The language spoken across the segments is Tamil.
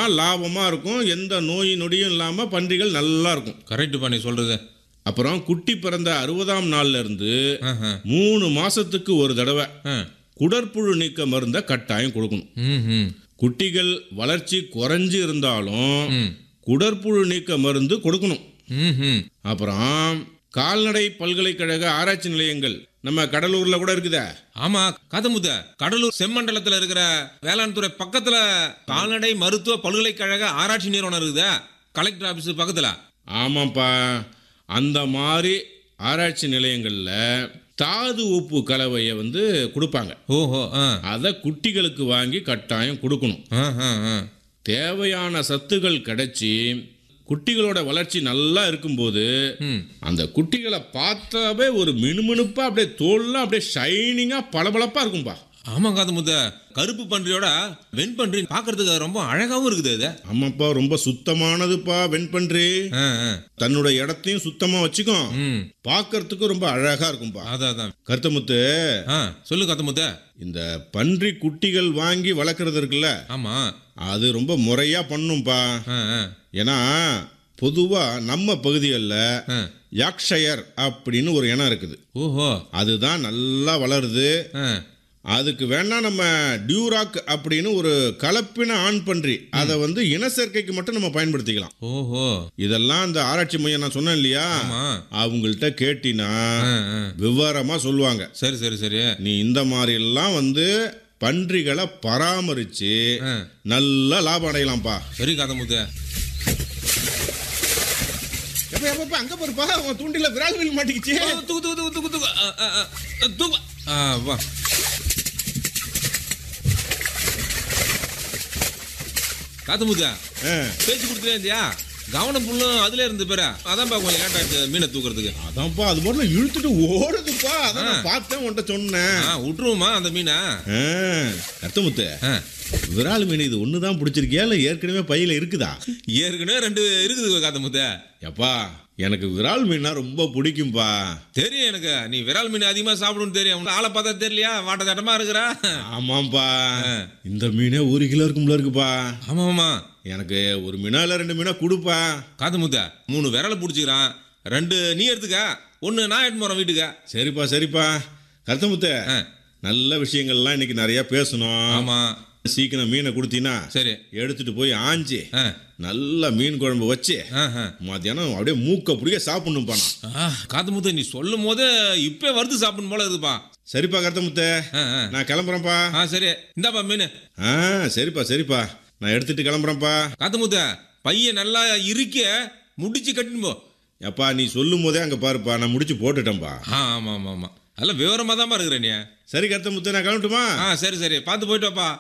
தான் லாபமாக இருக்கும் எந்த நோய் நொடியும் இல்லாமல் பன்றிகள் நல்லா இருக்கும் கரெக்டுப்பா நீ சொல்றது அப்புறம் குட்டி பிறந்த அறுபதாம் நாள்ல இருந்து ஆஹா. மூணு மாசத்துக்கு ஒரு தடவை ஆ. குடற்புழு நீக்க மருந்தை கட்டாயம் கொடுக்கணும் ம் ம் குட்டிகள் வளர்ச்சி குறைஞ்சு இருந்தாலும் ம் குடற்புழு நீக்க மருந்து கொடுக்கணும் ம் ம் அப்புறம் கால்நடை பல்கலைக்கழக ஆராய்ச்சி நிலையங்கள் நம்ம கடலூர்ல கூட இருக்குதே ஆமா காதமுத்த கடலூர் செம்மண்டலத்துல இருக்கிற வேளாண் துறை பக்கத்துல கால்நடை மருத்துவ பல்கலைக்கழக ஆராய்ச்சி நிறுவனம் இருக்குதா கலெக்டர் ஆபீஸ் பக்கத்துல ஆமாப்பா அந்த மாதிரி ஆராய்ச்சி நிலையங்கள்ல தாது உப்பு கலவையை வந்து கொடுப்பாங்க ஓஹோ ஆ அதை குட்டிகளுக்கு வாங்கி கட்டாயம் கொடுக்கணும் ஆ, ஆ, ஆ. தேவையான சத்துகள் கிடைச்சி குட்டிகளோட வளர்ச்சி நல்லா இருக்கும்போது ம் அந்த குட்டிகளை பார்த்தாவே ஒரு மினுமினுப்பா அப்படியே தோல்லாம் அப்படியே ஷைனிங்கா பளபளப்பா இருக்கும்பா ஆமா காதமுத்த கருப்பு பன்றியோட வெண்பன்றி பார்க்கிறதுக்கு ரொம்ப அழகாவும் இருக்குது அது ஆமாப்பா ரொம்ப சுத்தமானதுப்பா வெண்பன்றி ஆ, ஆ. தன்னோட இடத்தையும் சுத்தமா வச்சுக்கும் ம் பார்க்கறதுக்கு ரொம்ப அழகா இருக்கும்பா அதான் அதான் கருத்தமுத்து ஆ சொல்லு காதமுத்த இந்த பன்றி குட்டிகள் வாங்கி வளர்க்குறது இருக்குல்ல ஆமா அது ரொம்ப முறையா பண்ணும்பா ஆ, ஆ, ஏன்னா பொதுவா நம்ம பகுதிகளில் ஆ. யாக்ஷயர் அப்படின்னு ஒரு இனம் இருக்குது ஓஹோ அதுதான் நல்லா வளருது ஆ, அதுக்கு வேணா நம்ம டியூராக் அப்படின்னு ஒரு கலப்பின ஆண் பன்றி அதை வந்து இன சேர்க்கைக்கு மட்டும் நம்ம பயன்படுத்திக்கலாம் ஓஹோ இதெல்லாம் அந்த ஆராய்ச்சி மையம் நான் சொன்னேன் இல்லையா ஆமா அவங்கள்ட்ட கேட்டினா ஆ, ஆ. விவரமா சொல்லுவாங்க சரி சரி சரி நீ இந்த மாதிரி எல்லாம் வந்து பன்றிகளை பராமரிச்சு ஆ. நல்லா லாபம் அடையலாம்ப்பா சரி காதமுத்த எப்ப எப்ப, எப்ப அங்க பாருப்பா உன் தூண்டில விரால் வில் மாட்டிக்கிச்சு தூக்கு தூக்கு தூக்கு தூக்கு தூக்கு ஆ, ஆ, ஆ, தூக்கு ஆ வா காத்தமுத்தா ஆ, பேச்சு கொடுத்துட்டே இருந்தியா கவனம் புல்லும் அதுல இருந்து பேர அதான்ப்பா கொஞ்சம் லேட் ஆயிடுச்சு மீனை தூக்குறதுக்கு அதான்ப்பா அது மட்டும் இழுத்துட்டு ஓடுதுப்பா அதான் நான் பார்த்தேன் உன்கிட்ட சொன்னேன் ஆ விட்டுருவோமா அந்த மீனை ஆ, கருத்தமுத்து ஆ, விரால் மீன் இது ஒன்று தான் பிடிச்சிருக்கியா இல்லை ஏற்கனவே பையில இருக்குதா ஏற்கனவே ரெண்டு இருக்குது காத்தமுத்த எப்பா எனக்கு விரால் மீன்னா ரொம்ப பிடிக்கும்பா தெரியும் எனக்கு நீ விரால் மீன் அதிகமா சாப்பிடுன்னு தெரியும் உனக்கு ஆளை பார்த்தா தெரியலையா வாட்ட தட்டமா இருக்கிறா ஆமாம்பா இந்த மீனே ஒரு கிலோ இருக்கும்ல இருக்குப்பா ஆமா ஆமா எனக்கு ஒரு மீனா இல்லை ரெண்டு மீனா கொடுப்பா காத்தமுத்த மூணு விரலை பிடிச்சிக்கிறான் ரெண்டு நீ எடுத்துக்க ஒன்று நான் எடுத்து போகிறேன் வீட்டுக்கு சரிப்பா சரிப்பா கருத்தமுத்து ஆ, நல்ல விஷயங்கள்லாம் இன்னைக்கு நிறைய பேசணும் ஆமா சீக்கிரம் மீனை கொடுத்தீங்கன்னா சரி எடுத்துட்டு போய் ஆஞ்சி ஆ நல்ல மீன் குழம்பு வச்சு ஆ ஆ மத்தியானம் அப்படியே மூக்க பிடிக்க சாப்பிடணும்ப்பா நான். ஆ, காத்து முத்து நீ சொல்லும் போது இப்பே வறுத்து சாப்பிடணும் போல இருக்குப்பா சரிப்பா கருத்தமுத்து ஆ, ஆ. நான் கிளம்புறேன்ப்பா ஆ சரி இந்தாப்பா மீன் ஆ சரிப்பா சரிப்பா நான் எடுத்துட்டு கிளம்புறேன்ப்பா காத்து முத்த பையன் நல்லா இருக்க முடிச்சு கட்டின்னு போ எப்பா நீ சொல்லும் போதே அங்கே பாருப்பா நான் முடிச்சு போட்டுட்டேன்ப்பா ஆ ஆமா ஆமா ஆமா அதெல்லாம் விவரமா தான்ப்பா இருக்கிற நீ சரி கருத்தமுத்து நான் கிளம்பட்டுமா ஆ சரி சரி பார்த்து போயிட்டு வாப்பா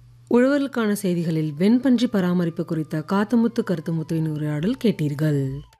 உழவர்களுக்கான செய்திகளில் வெண்பன்றி பராமரிப்பு குறித்த காத்தமுத்து கருத்துமுத்துவின் உரையாடல் கேட்டீர்கள்